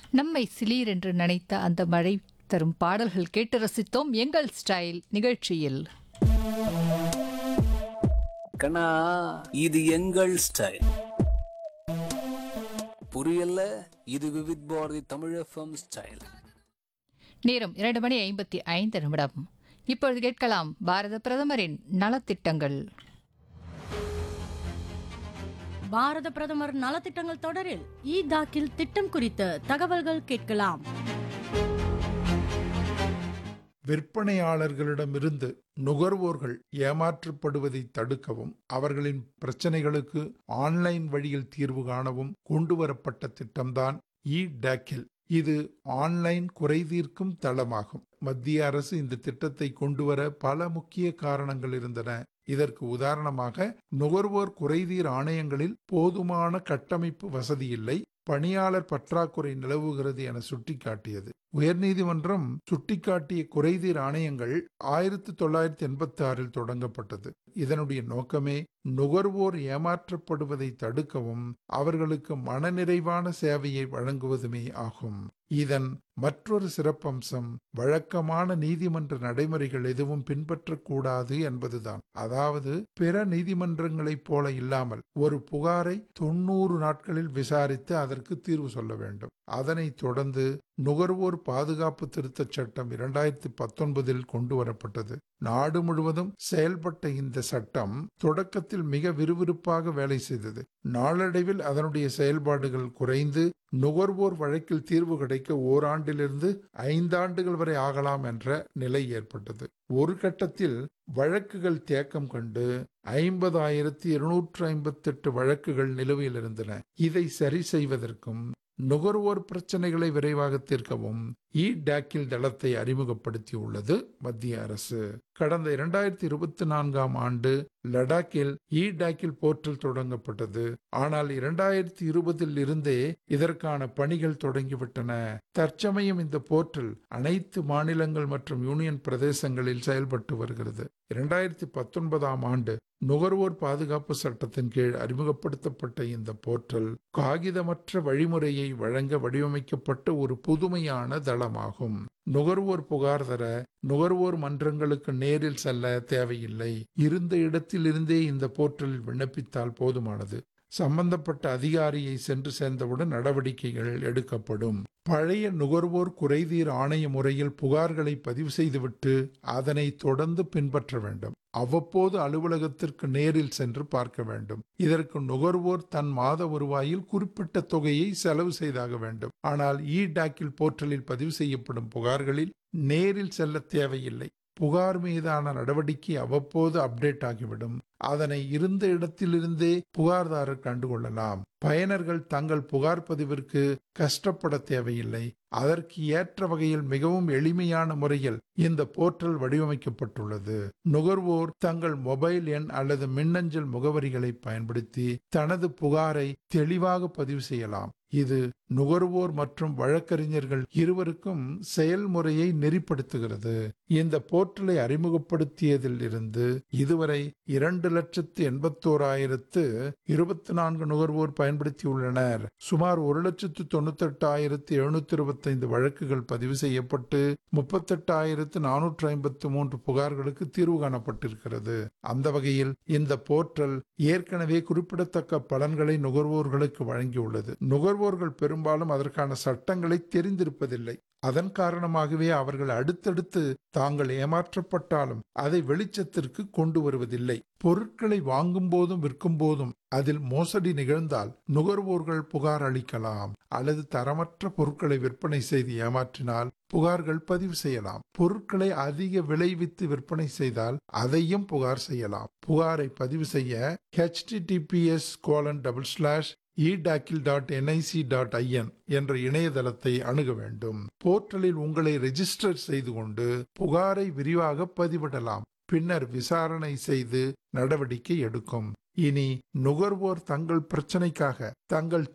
நம்மை சிலீர் என்று நினைத்த அந்த மழை தரும் பாடல்கள் கேட்டு ரசித்தோம் எங்கள் ஸ்டைல் நிகழ்ச்சியில் கண்ணா இது எங்கள் ஸ்டைல் புரியல இது விவித் பாரதி தமிழ் எஃப்எம் ஸ்டைல் நேரம் இரண்டு மணி ஐம்பத்தி ஐந்து நிமிடம் இப்பொழுது கேட்கலாம் பாரத பிரதமரின் நலத்திட்டங்கள் பாரத பிரதமர் நலத்திட்டங்கள் தொடரில் இ தாக்கில் திட்டம் குறித்த தகவல்கள் கேட்கலாம் விற்பனையாளர்களிடமிருந்து நுகர்வோர்கள் ஏமாற்றப்படுவதை தடுக்கவும் அவர்களின் பிரச்சனைகளுக்கு ஆன்லைன் வழியில் தீர்வு காணவும் கொண்டுவரப்பட்ட திட்டம்தான் இ டேக்கில் இது ஆன்லைன் குறைதீர்க்கும் தளமாகும் மத்திய அரசு இந்த திட்டத்தை கொண்டுவர பல முக்கிய காரணங்கள் இருந்தன இதற்கு உதாரணமாக நுகர்வோர் குறைதீர் ஆணையங்களில் போதுமான கட்டமைப்பு வசதி இல்லை பணியாளர் பற்றாக்குறை நிலவுகிறது என சுட்டிக்காட்டியது உயர்நீதிமன்றம் சுட்டிக்காட்டிய குறைதீர் ஆணையங்கள் ஆயிரத்தி தொள்ளாயிரத்தி எண்பத்தி ஆறில் தொடங்கப்பட்டது இதனுடைய நோக்கமே நுகர்வோர் ஏமாற்றப்படுவதை தடுக்கவும் அவர்களுக்கு மனநிறைவான சேவையை வழங்குவதுமே ஆகும் இதன் மற்றொரு சிறப்பம்சம் வழக்கமான நீதிமன்ற நடைமுறைகள் எதுவும் பின்பற்றக்கூடாது என்பதுதான் அதாவது பிற நீதிமன்றங்களைப் போல இல்லாமல் ஒரு புகாரை தொண்ணூறு நாட்களில் விசாரித்து அதற்கு தீர்வு சொல்ல வேண்டும் அதனைத் தொடர்ந்து நுகர்வோர் பாதுகாப்பு திருத்தச் சட்டம் இரண்டாயிரத்தி பத்தொன்பதில் கொண்டு வரப்பட்டது நாடு முழுவதும் செயல்பட்ட இந்த சட்டம் தொடக்கத்தில் மிக விறுவிறுப்பாக வேலை செய்தது நாளடைவில் அதனுடைய செயல்பாடுகள் குறைந்து நுகர்வோர் வழக்கில் தீர்வு கிடைக்க ஓராண்டிலிருந்து ஐந்தாண்டுகள் வரை ஆகலாம் என்ற நிலை ஏற்பட்டது ஒரு கட்டத்தில் வழக்குகள் தேக்கம் கண்டு ஐம்பதாயிரத்தி இருநூற்று ஐம்பத்தி எட்டு வழக்குகள் நிலுவையில் இருந்தன இதை சரி செய்வதற்கும் நுகர்வோர் பிரச்சனைகளை விரைவாக தீர்க்கவும் இ டேக்கில் தளத்தை அறிமுகப்படுத்தியுள்ளது மத்திய அரசு கடந்த இரண்டாயிரத்தி இருபத்தி நான்காம் ஆண்டு லடாக்கில் இ டேக்கில் போர்ட்டல் தொடங்கப்பட்டது ஆனால் இரண்டாயிரத்தி இருபதில் இருந்தே இதற்கான பணிகள் தொடங்கிவிட்டன தற்சமயம் இந்த போர்ட்டல் அனைத்து மாநிலங்கள் மற்றும் யூனியன் பிரதேசங்களில் செயல்பட்டு வருகிறது இரண்டாயிரத்தி பத்தொன்பதாம் ஆண்டு நுகர்வோர் பாதுகாப்பு சட்டத்தின் கீழ் அறிமுகப்படுத்தப்பட்ட இந்த போர்ட்டல் காகிதமற்ற வழிமுறையை வழங்க வடிவமைக்கப்பட்ட ஒரு புதுமையான தளமாகும் நுகர்வோர் புகார் தர நுகர்வோர் மன்றங்களுக்கு நேரில் செல்ல தேவையில்லை இருந்த இடத்திலிருந்தே இந்த போர்ட்டலில் விண்ணப்பித்தால் போதுமானது சம்பந்தப்பட்ட அதிகாரியை சென்று சேர்ந்தவுடன் நடவடிக்கைகள் எடுக்கப்படும் பழைய நுகர்வோர் குறைதீர் ஆணைய முறையில் புகார்களை பதிவு செய்துவிட்டு அதனை தொடர்ந்து பின்பற்ற வேண்டும் அவ்வப்போது அலுவலகத்திற்கு நேரில் சென்று பார்க்க வேண்டும் இதற்கு நுகர்வோர் தன் மாத வருவாயில் குறிப்பிட்ட தொகையை செலவு செய்தாக வேண்டும் ஆனால் இ டாக்கில் போர்ட்டலில் பதிவு செய்யப்படும் புகார்களில் நேரில் செல்ல தேவையில்லை புகார் மீதான நடவடிக்கை அவ்வப்போது அப்டேட் ஆகிவிடும் அதனை இருந்த இடத்திலிருந்தே புகார்தாரர் கண்டுகொள்ளலாம் பயனர்கள் தங்கள் புகார் பதிவிற்கு கஷ்டப்பட தேவையில்லை அதற்கு ஏற்ற வகையில் மிகவும் எளிமையான முறையில் இந்த போர்ட்டல் வடிவமைக்கப்பட்டுள்ளது நுகர்வோர் தங்கள் மொபைல் எண் அல்லது மின்னஞ்சல் முகவரிகளை பயன்படுத்தி தனது புகாரை தெளிவாக பதிவு செய்யலாம் இது நுகர்வோர் மற்றும் வழக்கறிஞர்கள் இருவருக்கும் செயல்முறையை நெறிப்படுத்துகிறது இந்த போர்ட்டலை அறிமுகப்படுத்தியதில் இருந்து இதுவரை இரண்டு லட்சத்து எண்பத்தோராயிரத்து இருபத்தி நான்கு நுகர்வோர் பயன்படுத்தியுள்ளனர் சுமார் ஒரு லட்சத்து தொண்ணூத்தி எட்டாயிரத்து எழுநூத்தி இருபத்தைந்து வழக்குகள் பதிவு செய்யப்பட்டு முப்பத்தெட்டாயிரத்து நானூற்று ஐம்பத்து மூன்று புகார்களுக்கு தீர்வு காணப்பட்டிருக்கிறது அந்த வகையில் இந்த போர்ட்டல் ஏற்கனவே குறிப்பிடத்தக்க பலன்களை நுகர்வோர்களுக்கு வழங்கியுள்ளது நுகர்வோர்கள் பெரும்பாலும் அதற்கான சட்டங்களை தெரிந்திருப்பதில்லை அதன் காரணமாகவே அவர்கள் அடுத்தடுத்து தாங்கள் ஏமாற்றப்பட்டாலும் அதை வெளிச்சத்திற்கு கொண்டு வருவதில்லை பொருட்களை வாங்கும் போதும் விற்கும் போதும் அதில் மோசடி நிகழ்ந்தால் நுகர்வோர்கள் புகார் அளிக்கலாம் அல்லது தரமற்ற பொருட்களை விற்பனை செய்து ஏமாற்றினால் புகார்கள் பதிவு செய்யலாம் பொருட்களை அதிக விளைவித்து விற்பனை செய்தால் அதையும் புகார் செய்யலாம் புகாரை பதிவு செய்ய HTTPS colon double slash eDaakhil dot NIC dot IN என்ற இணையதளத்தை அணுக வேண்டும் போர்ட்டலில் உங்களை ரெஜிஸ்டர் செய்து கொண்டு புகாரை விரிவாக பதிவிடலாம் பின்னர் விசாரணை செய்து நடவடிக்கை எடுக்கும் இனி நுகர்வோர் தங்கள் பிரச்சனைக்காக தங்கள்